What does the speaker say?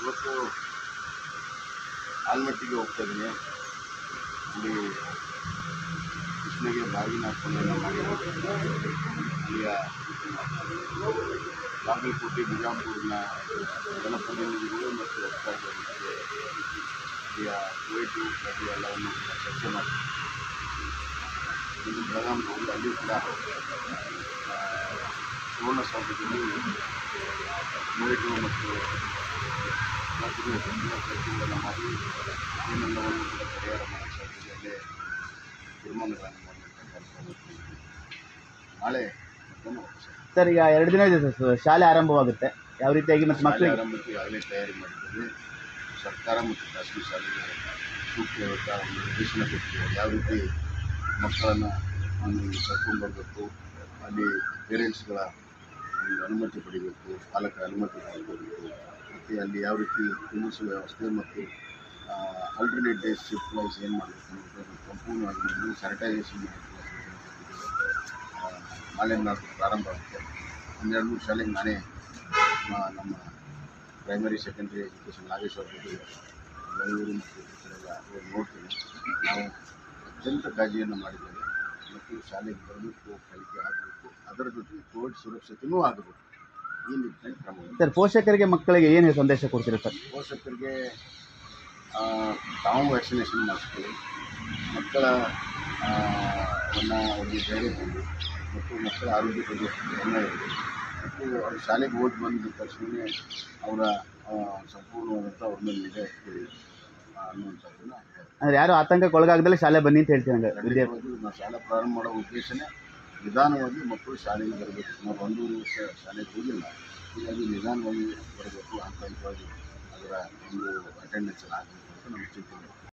ಇವತ್ತು ಆಲ್ಮಟ್ಟಿಗೆ ಹೋಗ್ತಾ ಇದ್ದೀನಿ ಅಲ್ಲಿ ಕೃಷ್ಣಗೆ ಬಾಗಿನ ಹಾಕೊಂಡೆಲ್ಲ ಮಾಡಿ ಅಲ್ಲಿಯ ಬಾಗಲಕೋಟೆ ಬಿಜಾಪುರಿನ ಜನಪ್ರತಿನಿಧಿಗಳು ಮತ್ತು ಅಧಿಕಾರಿಗಳೊಂದಿಗೆ ಅಲ್ಲಿಯ ಕುವೈಟು ಪ್ರತಿ ಎಲ್ಲವನ್ನು ಕೂಡ ಚರ್ಚೆ ಮಾಡಿ ಇದು ಬೆಳಗಾಂ ಹೋಗಿ ಅಲ್ಲಿ ಕೂಡ ಆ, ಸುವರ್ಣಸೌಧದಲ್ಲಿ ಕುವೈಟು ಮತ್ತು ರಾಜ್ಯದ ಎಲ್ಲ ಚರ್ಚೆಗಳನ್ನು ಮಾಡಿ ಏನೆಲ್ಲವನ್ನು ಕೂಡ ಪರಿಹಾರ ಮಾಡೋ ಸಾಧ್ಯತೆಯಲ್ಲೇ ತೀರ್ಮಾನಗಳನ್ನು ಮಾಡುವಂಥ ಕೆಲಸ ಮಾಡ್ತೀವಿ. ನಾಳೆ ಮಧ್ಯಾಹ್ನ ಹೋಗ್ತೀವಿ ಸರ್. ಸರ್ ಈಗ ಎರಡು ದಿನ ಇದೆ ಸರ್ ಶಾಲೆ ಆರಂಭವಾಗುತ್ತೆ ಯಾವ ರೀತಿಯಾಗಿ ಮತ್ತು ಶಾಲೆ ಮಕ್ಕಳಿಗೆ ಆರಂಭಕ್ಕೆ ಈಗಾಗಲೇ ತಯಾರಿ ಮಾಡಿದ್ದೇವೆ ಸರ್ಕಾರ ಮತ್ತು ಖಾಸಗಿ ಶಾಲೆಗೆ ಸೂಕ್ತವಾದ ಒಂದು ನಿರ್ದೇಶನ ಕೊಟ್ಟಿದ್ದೇವೆ ಯಾವ ರೀತಿ ಮಕ್ಕಳನ್ನು ಕರ್ಕೊಂಡು ಬರಬೇಕು ಅಲ್ಲಿ ಪೇರೆಂಟ್ಸ್ಗಳ ಒಂದು ಅನುಮತಿ ಪಡಿಬೇಕು ಪಾಲಕರ ಅನುಮತಿ ಪಡಿಬೇಕು ಮತ್ತು ಅಲ್ಲಿ ಯಾವ ರೀತಿ ಕುಂದಿಸುವ ವ್ಯವಸ್ಥೆ ಮತ್ತು ಆಲ್ಟರ್ನೇಟ್ ಡೇಸ್ ಶಿಫ್ಟ್ ವೈಸ್ ಏನು ಮಾಡಬೇಕು ಅನ್ನೋದು ಸಂಪೂರ್ಣವಾಗಿ ನಾವು ಸ್ಯಾನಿಟೈಸೇಷನ್ ನಾಳೆ ನಾಲ್ಕು ಪ್ರಾರಂಭ ಆಗುತ್ತೆ ಒಂದೆರಡು ಮೂರು ಶಾಲೆಗೆ ನಾನೇ ನಮ್ಮ ನಮ್ಮ ಪ್ರೈಮರಿ ಸೆಕೆಂಡ್ರಿ ಎಜುಕೇಷನ್ ನಾಗೇಶ್ವರ ಬಗ್ಗೆ ಬೆಂಗಳೂರು ಮತ್ತು ಈ ಕಡೆ ಎಲ್ಲ ಹೋಗಿ ನೋಡ್ತೀನಿ ನಾವು ಅತ್ಯಂತ ಕಾಳಜಿಯನ್ನು ಮಾಡಿದ್ದೇವೆ ಮತ್ತು ಶಾಲೆಗೆ ಬರಬೇಕು ಕಲಿಕೆ ಆಗಬೇಕು ಅದರ ಜೊತೆಗೆ ಕೋವಿಡ್ ಸುರಕ್ಷತೆಯೂ ಆಗಬೇಕು ಈ ನಿಟ್ಟಿನಲ್ಲಿ ಕ್ರಮವನ್ನು ಸರ್ ಪೋಷಕರಿಗೆ ಮಕ್ಕಳಿಗೆ ಏನು ಸಂದೇಶ ಕೊಡ್ತೀರಾ ಸರ್ ಪೋಷಕರಿಗೆ ಆ, ತಾವು ವ್ಯಾಕ್ಸಿನೇಷನ್ ಮಾಡಿಸ್ಕೊಳ್ಳಿ ಮಕ್ಕಳ ಆ, ಅನ್ನ ಅವರಿಗೆ ಧೈರ್ಯ ತುಂಬಿ ಮತ್ತು ಮಕ್ಕಳ ಆರೋಗ್ಯ ಬಗ್ಗೆ ಗಮನ ಇರಲಿ ಮತ್ತು ಅವ್ರು ಶಾಲೆಗೆ ಓದಿ ಬಂದ ತಕ್ಷಣ ಅವರ ಆ, ಸಂಪೂರ್ಣವಾದಂಥ ಅವ್ರ ಮೇಲೆ ನಿಗಾ ಇಟ್ಕೊಳ್ಳಿ ಆ, ಅನ್ನುವಂಥದ್ದನ್ನು ಹೇಳ್ತೀನಿ. ಅಂದ್ರೆ ಯಾರು ಆತಂಕಕ್ಕೆ ಒಳಗಾಗದಲ್ಲೇ ಶಾಲೆ ಬನ್ನಿ ಅಂತ ಹೇಳ್ತೀನಿ ಹಂಗೆ ವಿದ್ಯಾರ್ಥಿ ಖಂಡಿತವಾಗಿಯೂ ನಾವು ಶಾಲೆ ಪ್ರಾರಂಭ ಮಾಡೋ ಉದ್ದೇಶನೇ ನಿಧಾನವಾಗಿ ಮಕ್ಕಳು ಶಾಲೆಗೆ ಬರಬೇಕು ನಾವು ಒಂದೂವರೆ ವರ್ಷ ಶಾಲೆಗೆ ಹೋಗಿಲ್ಲ ಹೀಗಾಗಿ ನಿಧಾನವಾಗಿ ಬರಬೇಕು ಹಂತ ಹಂತವಾಗಿ ಅದರ ಒಂದು ಅಟೆಂಡೆನ್ಸ್ ಆಗಬೇಕು ಅಂತ ನಮ್ಮ ಚಿಂತನೆ